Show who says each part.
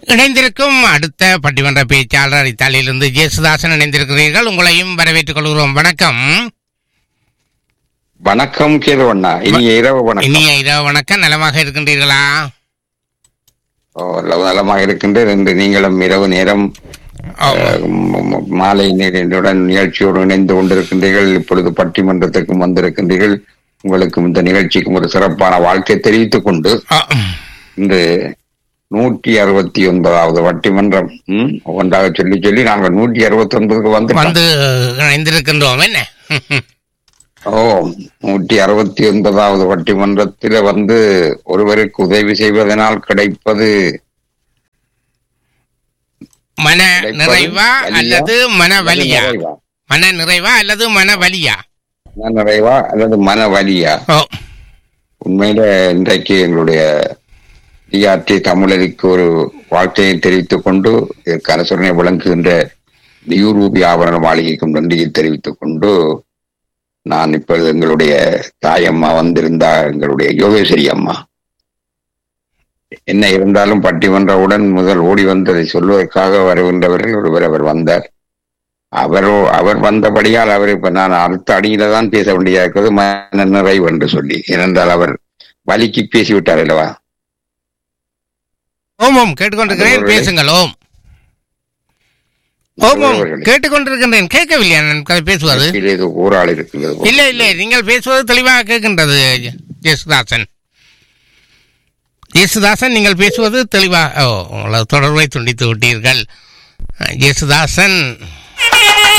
Speaker 1: இணைந்திருக்கும் அடுத்த பட்டிமன்ற பேச்சாளர் இத்தாலியிலிருந்து ஜேசுதாசன் இணைந்திருக்கிறீர்கள் உங்களையும் வரவேற்றுக் கொள்கிறோம் வணக்கம்
Speaker 2: வணக்கம் கேதுவண்ணா இனிய இரவு வணக்கம்
Speaker 1: இனிய இரவு வணக்கம் நலமாக இருக்கின்றீர்களா
Speaker 2: ஓ, நல்ல- நலமாக இருக்கின்றேன் இன்று நீங்களும் இரவு நேரம்
Speaker 1: ஆமா.
Speaker 2: அஹ், ம- ம- மாலை நேரத்துடன் நிகழ்ச்சியோடு இணைந்து கொண்டிருக்கின்றீர்கள் இப்பொழுது பட்டிமன்றத்துக்கும் வந்திருக்கின்றீர்கள் உங்களுக்கும் இந்த நிகழ்ச்சிக்கும் ஒரு சிறப்பான வாழ்க்கை தெரிவித்துக் கொண்டு
Speaker 1: ஆ,
Speaker 2: இன்று நூற்றி அறுபத்தி ஒன்பதாவது பட்டிமன்றம் ம், ஒன்றாக சொல்லி சொல்லி நாங்கள் நூற்றி அறுபத்தி ஒன்பதுக்கு வந்து
Speaker 1: வந்து இணைந்திருக்கின்றோம் என்ன
Speaker 2: ஓ நூற்றி அறுபத்தி ஒன்பதாவது பட்டிமன்றத்தில வந்து ஒருவருக்கு உதவி செய்வதனால் கிடைப்பது
Speaker 1: மன
Speaker 2: கிடைப்பது
Speaker 1: நிறைவா
Speaker 2: வலியா?
Speaker 1: அல்லது மன வலியா
Speaker 2: நிறைவா?
Speaker 1: மன நிறைவா அல்லது மன வலியா
Speaker 2: மன நிறைவா அல்லது மன வலியா
Speaker 1: ஓ
Speaker 2: உண்மையில இன்றைக்கு எங்களுடைய டிஆர்டி தமிழருக்கு ஒரு வாழ்க்கையை தெரிவித்துக் கொண்டு இதற்கு அனுசரணை வழங்குகின்ற நியூரூபி ஆபரண மாளிகைக்கும் நன்றியை தெரிவித்துக் கொண்டு நான் இப்பொழுது எங்களுடைய தாயம்மா வந்திருந்தா எங்களுடைய யோகேஸ்வரி அம்மா என்ன இருந்தாலும் பட்டிமன்றவுடன் முதல் ஓடி வந்ததை சொல்வதற்காக வருகின்றவர்கள் ஒருவர் அவர் வந்தார் அவர் அவர் வந்தபடியால் அவர் இப்ப நான் அடுத்த அடியில தான் பேச வேண்டியதா இருக்கிறது மன நிறைவு என்று சொல்லி ஏனென்றால் அவர் வலிக்கு பேசிவிட்டார் அல்லவா
Speaker 1: ஓம் ஓம் கேட்டுக்கொண்டிருக்கிறேன்
Speaker 2: நல்லவர்களே.
Speaker 1: பேசுங்கள் ஓம் ஓம் ஓம்
Speaker 2: நல்லவர்களே.
Speaker 1: கேட்டுக்கொண்டிருக்கின்றேன் கேட்கவில்லையா நான் கதை பேசுவது
Speaker 2: கீழே ஏதோ ஊராள் இருக்கிறது போல.
Speaker 1: இல்ல இல்ல நீங்கள் பேசுவது தெளிவாக கேட்கின்றது ஜேசுதாசன் ஜேசுதாசன் நீங்கள் பேசுவது தெளிவாக ஓ உங்களது தொடர்பை துண்டித்து விட்டீர்கள் ஜேசுதாசன்